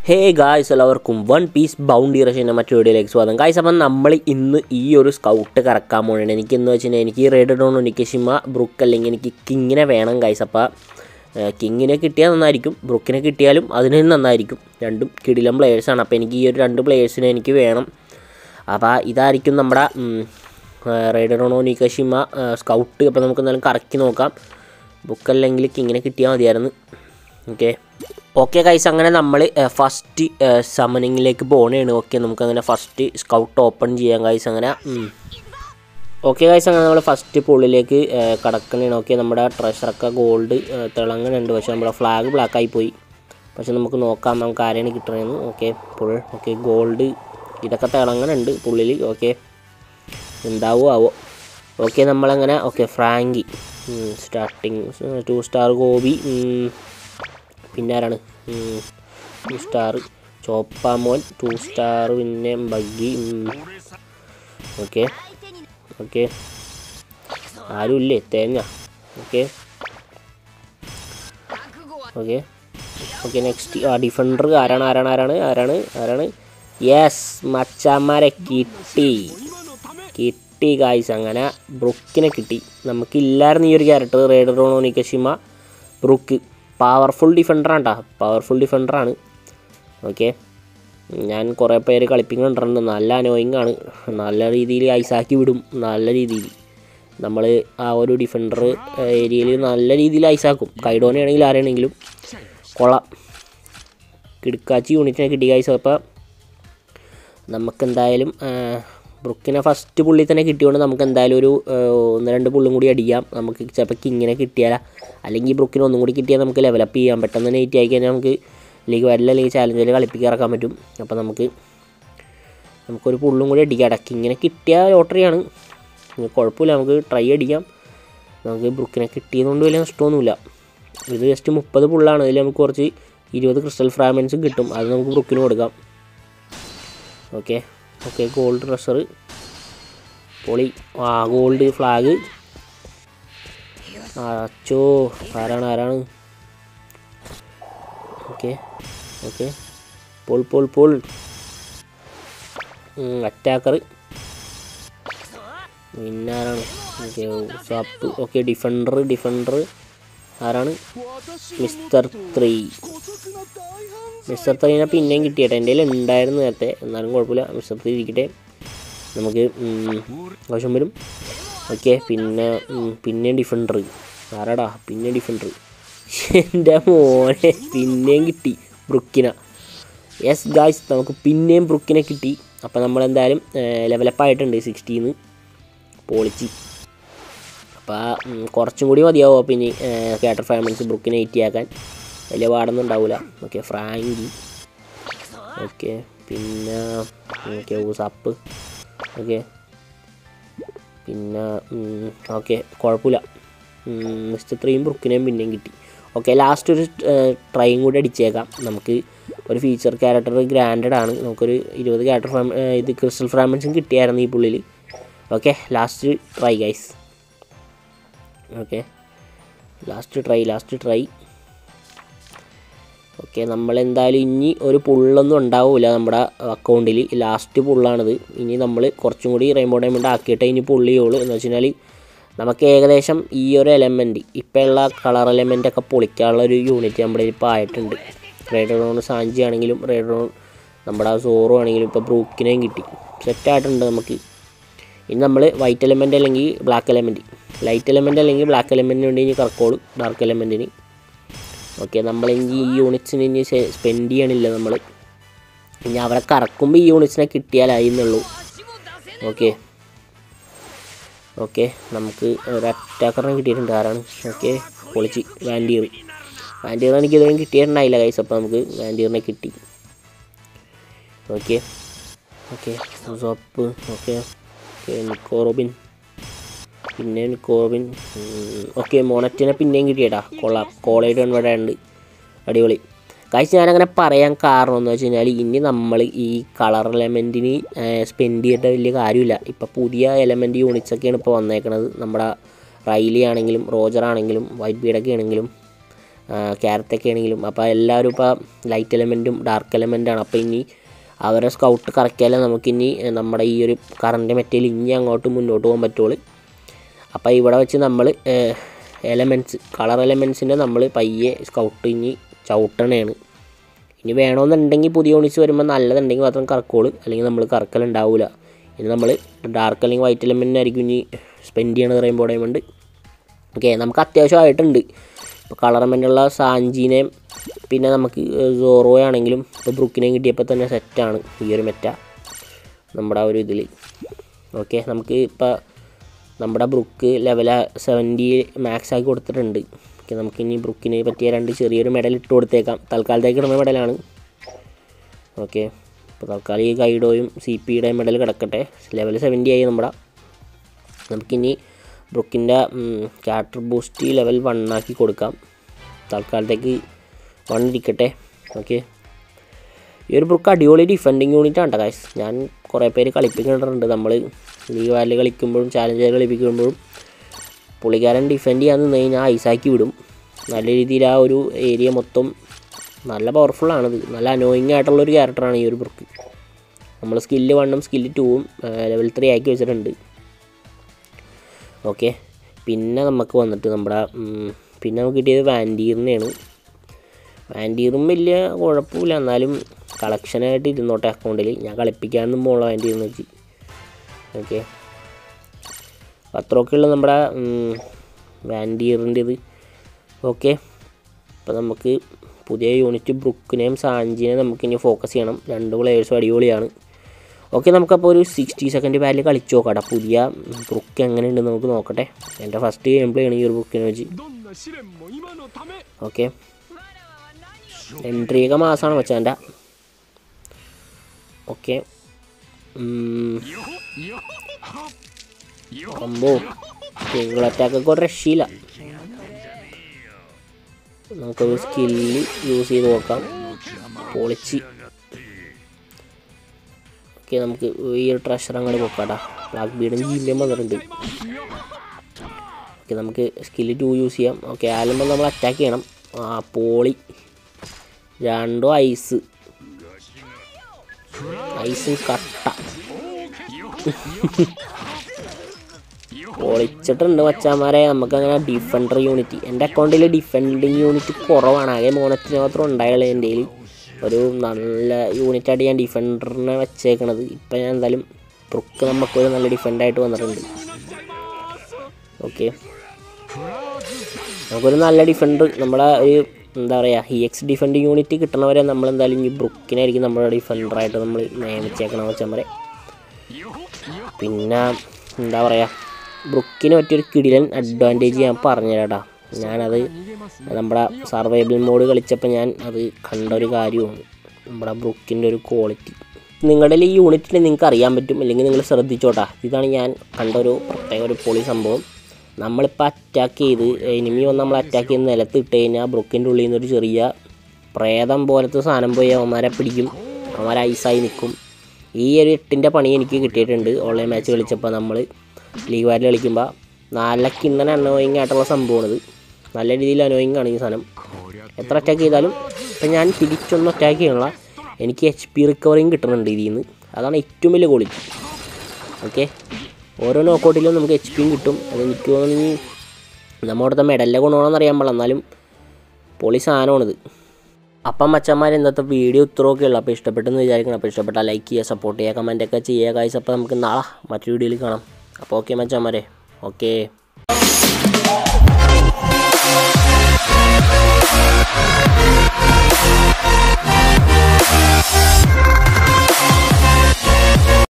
ഹേ guys എല്ലാവർക്കും One Piece Bounty Rush എന്ന മറ്റൊരു വീഡിയോയിലേക്ക് സ്വാഗതം ഗായ്സ് അപ്പം നമ്മൾ ഇന്ന് ഈ ഒരു സ്കൗട്ട് കറക്കാൻ പോകണം എനിക്ക് എന്ന് വെച്ച് കഴിഞ്ഞാൽ എനിക്ക് റെഡ് ഡോൺ നിക്കഷിമ ബ്രുക്ക് അല്ലെങ്കിൽ എനിക്ക് കിങ്ങിനെ വേണം ഗായ്സ് അപ്പോൾ കിങ്ങിനെ കിട്ടിയാൽ നന്നായിരിക്കും ബ്രുക്കിനെ കിട്ടിയാലും അതിന് നന്നായിരിക്കും രണ്ടും കിടിലം പ്ലേയേഴ്സാണ് അപ്പോൾ എനിക്ക് ഈ ഒരു രണ്ട് പ്ലേയേഴ്സിനെ എനിക്ക് വേണം അപ്പോൾ ഇതായിരിക്കും നമ്മുടെ റൈഡർ റോണോ നിക്കഷിമ സ്കൗട്ട് അപ്പോൾ നമുക്ക് എന്തായാലും കറക്കി നോക്കാം ബുക്ക് അല്ലെങ്കിൽ കിങ്ങിനെ കിട്ടിയാൽ മതിയായിരുന്നു ഓക്കെ ഓക്കെ കൈസ് അങ്ങനെ നമ്മൾ ഫസ്റ്റ് സമനിങ്ങിലേക്ക് പോകണേണ് ഓക്കെ നമുക്ക് അങ്ങനെ ഫസ്റ്റ് സ്കൗട്ട് ഓപ്പൺ ചെയ്യാം കൈസ് അങ്ങനെ ഓക്കെ കൈസ് അങ്ങനെ നമ്മൾ ഫസ്റ്റ് പുള്ളിലേക്ക് കടക്കണേണ് ഓക്കെ നമ്മുടെ ട്രഷറൊക്കെ ഗോൾഡ് തിളങ്ങണുണ്ട് പക്ഷേ നമ്മുടെ ഫ്ലാഗ് ബ്ലാക്കായി പോയി പക്ഷെ നമുക്ക് നോക്കാം നമുക്ക് ആരെയാണ് കിട്ടണമെന്ന് ഓക്കെ പുൾ ഓക്കെ ഗോൾഡ് ഇതൊക്കെ തിളങ്ങണുണ്ട് പുള്ളിൽ ഓക്കെ എന്താവോ ആവോ ഓക്കെ നമ്മളങ്ങനെ okay Franky starting two star ഗോപി പിന്നെ ആരാണ് ടു സ്റ്റാർ ചോപ്പാമോൻ ടു സ്റ്റാർ പിന്നെ ബഗ്ഗി ഓക്കെ ഓക്കെ ആരുമില്ലേ തേങ്ങ ഓക്കെ ഓക്കെ ഓക്കെ നെക്സ്റ്റ് ആ ഡിഫൻഡർ ആരാണ് ആരാണ് ആരാണ് ആരാണ് ആരാണ് യെസ് മച്ചാമാരെ കിട്ടി കിട്ടി ഗായ്സ് അങ്ങനെ ബ്രുക്കിനെ കിട്ടി നമുക്കില്ലായിരുന്നു ഈ ഒരു ക്യാരക്ടർ റേഡർ റോണോ നിക്കഷിമ ബ്രുക്ക് പവർഫുൾ ഡിഫൻഡറാണ് കേട്ടോ പവർഫുൾ ഡിഫൻഡറാണ് ഓക്കെ ഞാൻ കുറേ പേര് കളിപ്പിക്കുന്നുണ്ട് നല്ല അനോയിങ് ആണ് നല്ല രീതിയിൽ ഐസാക്കി വിടും നല്ല രീതിയിൽ നമ്മൾ ആ ഒരു ഡിഫൻഡർ ഏരിയയിൽ നല്ല രീതിയിൽ ഐസാക്കും കൈഡോനെ ആണെങ്കിലും ആരാണെങ്കിലും കൊള്ളാം കിടക്കാച്ചി യൂണിറ്റിനെ കിട്ടി കൈസ് അപ്പോൾ നമുക്കെന്തായാലും ബ്രുക്കിനെ ഫസ്റ്റ് പുള്ളി തന്നെ കിട്ടിയോണ്ട് നമുക്ക് എന്തായാലും ഒരു ഒന്ന് രണ്ട് പുള്ളും കൂടി അടിക്കാം നമുക്ക് ചിലപ്പോൾ കിങ്ങിനെ കിട്ടിയാൽ അല്ലെങ്കിൽ ബ്രുക്കിനെ ഒന്നും കൂടി കിട്ടിയാൽ നമുക്ക് ലെവലപ്പ് ചെയ്യാം പെട്ടെന്ന് നെയ്റ്റ് ആയി കഴിഞ്ഞാൽ നമുക്ക് ലീഗ് വരില്ല അല്ലെങ്കിൽ ചാലഞ്ചിൽ കളിപ്പിക്കാൻ ഇറക്കാൻ പറ്റും അപ്പോൾ നമുക്ക് നമുക്കൊരു പുള്ളും കൂടി അടിക്കാം കിങ്ങിനെ കിട്ടിയ ലോട്ടറിയാണ് കുഴപ്പമില്ല നമുക്ക് ട്രൈ അടിക്കാം നമുക്ക് ബ്രുക്കിനെ കിട്ടിയതുകൊണ്ട് വലിയ നഷ്ടമൊന്നുമില്ല ഇത് ജസ്റ്റ് മുപ്പത് പുള്ളാണ് അതിൽ നമുക്ക് കുറച്ച് ഇരുപത് ക്രിസ്റ്റൽ ഫ്രാഗ്മെൻസും കിട്ടും അത് നമുക്ക് ബ്രുക്കിന് കൊടുക്കാം ഓക്കെ ഓക്കെ ഗോൾഡ് ട്രഷർ പൊളി ആ ഗോൾഡ് ഫ്ലാഗ് അച്ചോ ആരാണ് ആരാണ് ഓക്കെ ഓക്കെ പോൾ പോൾ പോൾ അറ്റാക്കർ പിന്നെ ആരാണ് ഓക്കെ സപ്പ് ഓക്കെ ഡിഫൻഡർ ഡിഫൻഡർ ആരാണ് മിസ്റ്റർ ത്രീ മിസ്റ്റർ ത്രീനെ പിന്നെയും കിട്ടിയട്ടെ എൻ്റെ കയ്യിൽ ഉണ്ടായിരുന്നു നേരത്തെ എന്നാലും കുഴപ്പമില്ല മിസ്റ്റർ ത്രീ ഇരിക്കട്ടെ നമുക്ക് ആവശ്യം വരും ഓക്കെ പിന്നെ പിന്നെയും ഡിഫൻഡർ ആരാടാ പിന്നെ ഡിഫൻഡർ എൻ്റെ മോനെ പിന്നെയും കിട്ടി ബ്രുക്കിന യെസ് ഗായ്സ് നമുക്ക് പിന്നെയും ബ്രുക്കിനെ കിട്ടി അപ്പോൾ നമ്മളെന്തായാലും ലെവലപ്പ് ആയിട്ടുണ്ട് സിക്സ്റ്റീന്ന് പോളിച്ച് അപ്പോൾ കുറച്ചും കൂടി മതിയാവും അപ്പോൾ ഇനി കാറ്റർ ഫാമിൻസ് ബ്രുക്കിനെ ഏറ്റിയാക്കാൻ വലിയ പാടൊന്നും ഉണ്ടാവില്ല ഓക്കെ ഫ്രാങ്കി ഓക്കെ പിന്നെ ഓക്കെ ഊസാപ്പ് ഓക്കെ പിന്നെ ഓക്കെ കുഴപ്പമില്ല മിസ്റ്റർ ത്രീയും ബ്രുക്കിനെയും പിന്നെയും കിട്ടി ഓക്കെ ലാസ്റ്റ് ഒരു ട്രൈയും കൂടി അടിച്ചേക്കാം നമുക്ക് ഒരു ഫീച്ചർ ക്യാരക്ടർ ഗ്രാൻഡഡ് ആണ് നമുക്കൊരു ഇരുപത് ക്യാരക്ടർ ഫ്രാം ഇത് ക്രിസ്റ്റൽ ഫ്രാമൻസും കിട്ടിയായിരുന്നു ഈ പുള്ളിൽ okay last try guys okay last try last try okay നമ്മളെന്തായാലും ഇനി ഒരു പുള്ളൊന്നും ഉണ്ടാവില്ല നമ്മുടെ അക്കൗണ്ടിൽ ലാസ്റ്റ് പുള്ളാണിത് ഇനി നമ്മൾ കുറച്ചും കൂടി റെയിൻബോ ഡയമണ്ട് ആക്കിയിട്ടേ ഇനി പുള്ളിയുള്ളൂ എന്ന് വെച്ച് കഴിഞ്ഞാൽ നമുക്ക് ഏകദേശം ഈ ഒരു എലമെൻറ്റ് ഇപ്പോൾ ഉള്ള കളർ എലമെൻ്റ് ഒക്കെ പൊളിക്കാനുള്ള ഒരു യൂണിറ്റ് നമ്മുടെ ഇപ്പോൾ ആയിട്ടുണ്ട് റേഡറോൺ സാഞ്ചി ആണെങ്കിലും റേഡറോൺ നമ്മുടെ സോറോ ആണെങ്കിലും ഇപ്പോൾ ബ്രൂക്കിനെയും കിട്ടി സെറ്റായിട്ടുണ്ട് നമുക്ക് ഇനി നമ്മൾ വൈറ്റ് എലമെൻ്റ് അല്ലെങ്കിൽ ബ്ലാക്ക് എലമെൻറ്റ് ലൈറ്റ് എലമെൻ്റ് അല്ലെങ്കിൽ ബ്ലാക്ക് എലമെൻറ്റിന് വേണ്ടി ഇനി കറക്കോളൂ ഡാർക്ക് എലമെൻറ്റിന് ഓക്കെ നമ്മൾ ഇനി ഈ യൂണിറ്റ്സിന് ഇനി സ്പെൻഡ് ചെയ്യണില്ല നമ്മൾ ഇനി അവരെ കറക്കുമ്പോൾ ഈ യൂണിറ്റ്സിനെ കിട്ടിയാലായി എന്നുള്ളൂ ഓക്കെ ഓക്കെ നമുക്ക് ഒരു അറ്റാക്കറിനെ കിട്ടിയിട്ടുണ്ട് ആരാണ് ഓക്കെ പൊളിച്ച് വാൻഡീർ വാൻഡീർ എനിക്ക് ഇതുവരെ കിട്ടിയിട്ടുണ്ടായില്ല കൈസ് അപ്പോൾ നമുക്ക് വാൻഡീറിനെ കിട്ടി ഓക്കെ ഓക്കെ സോപ്പ് ഓക്കെ ഓക്കെ നിക്കോറോബിൻ പിന്നെ നിക്കോറോബിൻ ഓക്കെ മോണറ്റിനെ പിന്നെയും കിട്ടിയടാ കൊള്ളാം കോളേജ് ഇവിടെ ഉണ്ട് അടിപൊളി കാഴ്ച ഞാനങ്ങനെ പറയാൻ കാരണം എന്ന് വെച്ച് കഴിഞ്ഞാൽ ഇനി നമ്മൾ ഈ കളർ എലമെൻറ്റിന് സ്പെൻഡ് ചെയ്യേണ്ട വലിയ കാര്യമില്ല ഇപ്പോൾ പുതിയ എലമെൻറ്റ് യൂണിറ്റ്സ് ഒക്കെയാണ് ഇപ്പോൾ വന്നേക്കണത് നമ്മുടെ റൈലി ആണെങ്കിലും റോജർ ആണെങ്കിലും വൈറ്റ് ബീഡൊക്കെ ആണെങ്കിലും ക്യാരറ്റൊക്കെ ആണെങ്കിലും അപ്പോൾ എല്ലാവരും ഇപ്പോൾ ലൈറ്റ് എലമെൻറ്റും ഡാർക്ക് എലമെൻറ്റാണ് അപ്പോൾ ഇനി അവരെ സ്കൗട്ട് കറക്കിയാലേ നമുക്കിനി നമ്മുടെ ഈ ഒരു കറണ്ട് മെറ്റയിൽ ഇനി അങ്ങോട്ട് മുന്നോട്ട് പോകാൻ പറ്റുള്ളൂ അപ്പോൾ ഇവിടെ വെച്ച് നമ്മൾ എലമെൻറ്റ്സ് കളർ എലമെൻറ്റ്സിൻ്റെ നമ്മൾ പയ്യെ സ്കൗട്ട് ഇനി ചവിട്ടണേണ് ഇനി വേണമെന്നുണ്ടെങ്കിൽ പുതിയ യൂണിറ്റ്സ് വരുമ്പോൾ നല്ലതുണ്ടെങ്കിൽ മാത്രം കറക്കോളൂ അല്ലെങ്കിൽ നമ്മൾ കറക്കലുണ്ടാവില്ല ഇനി നമ്മൾ ഡാർക്ക് അല്ലെങ്കിൽ വൈറ്റ് എലമെൻറ്റിനായിരിക്കും ഇനി സ്പെൻഡ് ചെയ്യണത് റെയിൻബോ ഡയമണ്ട് ഓക്കെ നമുക്ക് അത്യാവശ്യമായിട്ടുണ്ട് ഇപ്പോൾ കളറമെൻ്റുള്ള സാഞ്ചീനെയും പിന്നെ നമുക്ക് സോറോ ആണെങ്കിലും ഇപ്പോൾ ബ്രുക്കിനെയും കിട്ടിയപ്പോൾ തന്നെ സെറ്റാണ് ഈ ഒരു മെറ്റ നമ്മുടെ ആ ഒരു ഇതിൽ ഓക്കെ നമുക്ക് ഇപ്പോൾ നമ്മുടെ ബ്രുക്ക് ലെവൽ സെവൻറ്റി മാക്സ് ആക്കി കൊടുത്തിട്ടുണ്ട് ഓക്കെ നമുക്ക് ഇനി ബ്രുക്കിനെ പറ്റിയ രണ്ട് ചെറിയൊരു മെഡൽ ഇട്ട് കൊടുത്തേക്കാം തൽക്കാലത്തേക്ക് ഇടുന്ന മെഡലാണ് ഓക്കെ ഇപ്പോൾ തൽക്കാലം ഈ ഗൈഡോയും സി പിയുടെയും മെഡൽ കിടക്കട്ടെ ലെവൽ സെവൻറ്റി ആയി നമ്മുടെ നമുക്കിനി ബ്രുക്കിൻ്റെ ക്യാരക്ടർ ബൂസ്റ്റ് ലെവൽ വൺ ആക്കി കൊടുക്കാം തൽക്കാലത്തേക്ക് വൺ ഇരിക്കട്ടെ ഓക്കെ ഈ ഒരു ബ്രുക്ക് അടിപൊളി ഡിഫെൻഡിങ് യൂണിറ്റ് ആണ് ഗൈസ് ഞാൻ കുറേ പേര് കളിപ്പിക്കുന്നുണ്ട് നമ്മൾ ലീഗ് വാലിൽ കളിക്കുമ്പോഴും ചാലഞ്ചർ കളിപ്പിക്കുമ്പോഴും പുള്ളിക്കാരൻ ഡിഫെൻഡ് ചെയ്യാൻ നിന്ന് കഴിഞ്ഞാൽ ഐസാക്കി വിടും നല്ല രീതിയിൽ ആ ഒരു ഏരിയ മൊത്തം നല്ല പവർഫുള്ളാണിത് നല്ല അനോയിങ് ആയിട്ടുള്ളൊരു ക്യാരക്ടറാണ് ഈ ഒരു ബ്രുക്ക് നമ്മൾ സ്കില്ല് വണ്ണും സ്കില്ല് ടൂവും ലെവൽ ത്രീ ആക്കി വെച്ചിട്ടുണ്ട് ഓക്കെ പിന്നെ നമുക്ക് വന്നിട്ട് നമ്മുടെ ഉം, പിന്നെ നമുക്ക് കിട്ടിയത് വാൻഡീറിനെയാണ് വാൻഡീറും വലിയ കുഴപ്പമില്ല എന്നാലും കളക്ഷനായിട്ട് ഇരുന്നോട്ടെ അക്കൗണ്ടിൽ ഞാൻ കളിപ്പിക്കാനൊന്നും പോകണം വാൻഡീറിന് വെച്ച് ഓക്കെ അത്രയൊക്കെയുള്ള നമ്മുടെ വാൻഡീറിൻ്റെ ഇത് ഓക്കെ അപ്പോൾ നമുക്ക് പുതിയ യൂണിറ്റ് ബ്രുക്കിനെയും സാഞ്ചിനെയും നമുക്ക് ഇനി ഫോക്കസ് ചെയ്യണം രണ്ട് പ്ലെയേഴ്സും അടിപൊളിയാണ് ഓക്കെ നമുക്കപ്പോൾ ഒരു സിക്സ്റ്റി സെക്കൻഡ് വാല്യൂ കളിച്ച് നോക്കട്ടെ പുതിയ ബ്രുക്ക് എങ്ങനെയുണ്ടെന്ന് നമുക്ക് നോക്കട്ടെ എൻ്റെ ഫസ്റ്റ് ഗെയിം പ്ലേ ആണ് ഈ ഒരു ബുക്കിനെ വെച്ച് どんな試練も今のため ഓക്കെ എൻട്രി ഒക്കെ മാസമാണ് വെച്ചാൻ്റെ ഓക്കെ よほよほはよほ അമ്പോ സിംഗിൾ അറ്റാക്കൊക്കെ ഒരു രക്ഷയില്ല നമുക്കൊരു സ്കില്ല് യൂസ് ചെയ്ത് നോക്കാം പൊളിച്ച് ഓക്കെ നമുക്ക് ഈ ഒരു ട്രഷർ അങ്ങോട്ട് നോക്കാട്ടാ ബ്ലാക്ക് ബീഡും ജീൻ്റെയും വന്നിട്ടുണ്ട് ഓക്കെ നമുക്ക് സ്കില്ല് ടു യൂസ് ചെയ്യാം ഓക്കെ ആലുമ്പോൾ നമ്മൾ അറ്റാക്ക് ചെയ്യണം ആ പോളി രണ്ടോ ഐസ് ഐസും കട്ട പൊളിച്ചിട്ടുണ്ട് മച്ചാന്മാരെ നമുക്കങ്ങനെ ഡിഫൻഡർ യൂണിറ്റ് എൻ്റെ അക്കൗണ്ടിൽ ഡിഫെൻഡിങ് യൂണിറ്റ് കുറവാണ് ആകെ മോണത്തിന് മാത്രം ഉണ്ടായുള്ളൂ എൻ്റെ കയ്യിൽ ഒരു നല്ല യൂണിറ്റായിട്ട് ഞാൻ ഡിഫൻഡറിനെ വെച്ചേക്കണത് ഇപ്പം ഞാൻ എന്തായാലും ബ്രുക്ക് നമുക്കൊരു നല്ല ഡിഫൻഡായിട്ട് വന്നിട്ടുണ്ട് ഓക്കെ നമുക്കൊരു നല്ല ഡിഫൻഡർ നമ്മുടെ ഒരു എന്താ പറയുക ഹി എക്സ് ഡിഫൻഡിങ് യൂണിറ്റ് കിട്ടണവരെ നമ്മൾ എന്തായാലും ഈ ബ്രുക്കിനായിരിക്കും നമ്മുടെ ഡിഫൻഡറായിട്ട് നമ്മൾ നിയമിച്ചേക്കണം വെച്ചാൽ പിന്നെ എന്താ പറയുക ബ്രുക്കിന് പറ്റിയൊരു കിടിലൻ അഡ്വാൻറ്റേജ് ഞാൻ പറഞ്ഞുതരാട്ടാ ഞാനത് നമ്മുടെ സർവൈവൽ മോഡ് കളിച്ചപ്പോൾ ഞാൻ അത് കണ്ട ഒരു കാര്യമാണ് നമ്മുടെ ബ്രുക്കിൻ്റെ ഒരു ക്വാളിറ്റി നിങ്ങളുടെ ഈ യൂണിറ്റിൽ നിങ്ങൾക്ക് അറിയാൻ പറ്റും അല്ലെങ്കിൽ നിങ്ങൾ ശ്രദ്ധിച്ചോട്ടാ ഇതാണ് ഞാൻ കണ്ട ഒരു പ്രത്യേക ഒരു പൊളി സംഭവം നമ്മളിപ്പോൾ അറ്റാക്ക് ചെയ്ത് എനിമി വന്ന് നമ്മൾ അറ്റാക്ക് ചെയ്ത് നിലത്ത് ഇട്ട് കഴിഞ്ഞാൽ ബ്രുക്കിൻ്റെ ഉള്ളിൽ നിന്ന് ഒരു ചെറിയ പ്രേതം പോലത്തെ സാധനം പോയി അവന്മാരെ പിടിക്കും അവന്മാരെ ഐസായി നിൽക്കും ഈ ഒരു എട്ടിൻ്റെ പണി എനിക്ക് കിട്ടിയിട്ടുണ്ട് ഓൺലൈൻ മാച്ച് കളിച്ചപ്പോൾ നമ്മൾ ലീഗ് വാരിൽ കളിക്കുമ്പോൾ നല്ല കിണ്ണൻ അനോയിങ് ആയിട്ടുള്ള സംഭവമാണിത് നല്ല രീതിയിൽ അനോയിങ് ആണ് ഈ സാധനം എത്ര അറ്റാക്ക് ചെയ്താലും ഇപ്പം ഞാൻ തിരിച്ചൊന്നും അറ്റാക്ക് ചെയ്യണില്ല എനിക്ക് എച്ച് പി റിക്കവറിങ് കിട്ടുന്നുണ്ട് ഇതിൽ നിന്ന് അതാണ് ഏറ്റവും വലിയ ക്വാളിറ്റി ഓക്കെ ഓരോ നോക്കൗട്ടിലും നമുക്ക് എച്ച് പിയും കിട്ടും അത് എനിക്ക് തോന്നുന്നു ഇനി നമ്മുടെ അടുത്ത മെഡലിൻ്റെ ഗുണമാണെന്ന് അറിയാൻ പാടില്ല എന്നാലും പൊളി സാധനമാണിത് അപ്പം മച്ചന്മാർ ഇന്നത്തെ വീഡിയോ ഇത്രയൊക്കെ ഉള്ളൂ അപ്പോൾ ഇഷ്ടപ്പെട്ടെന്ന് വിചാരിക്കണം അപ്പോൾ ഇഷ്ടപ്പെട്ടാൽ ലൈക്ക് ചെയ്യുക സപ്പോർട്ട് ചെയ്യുക കമൻ്റ് ഒക്കെ ചെയ്യുക ഗൈസ് അപ്പോൾ നമുക്ക് നാളെ മറ്റൊരു വീഡിയോയിൽ കാണാം അപ്പോൾ ഓക്കെ മച്ചന്മാരെ ഓക്കെ Thank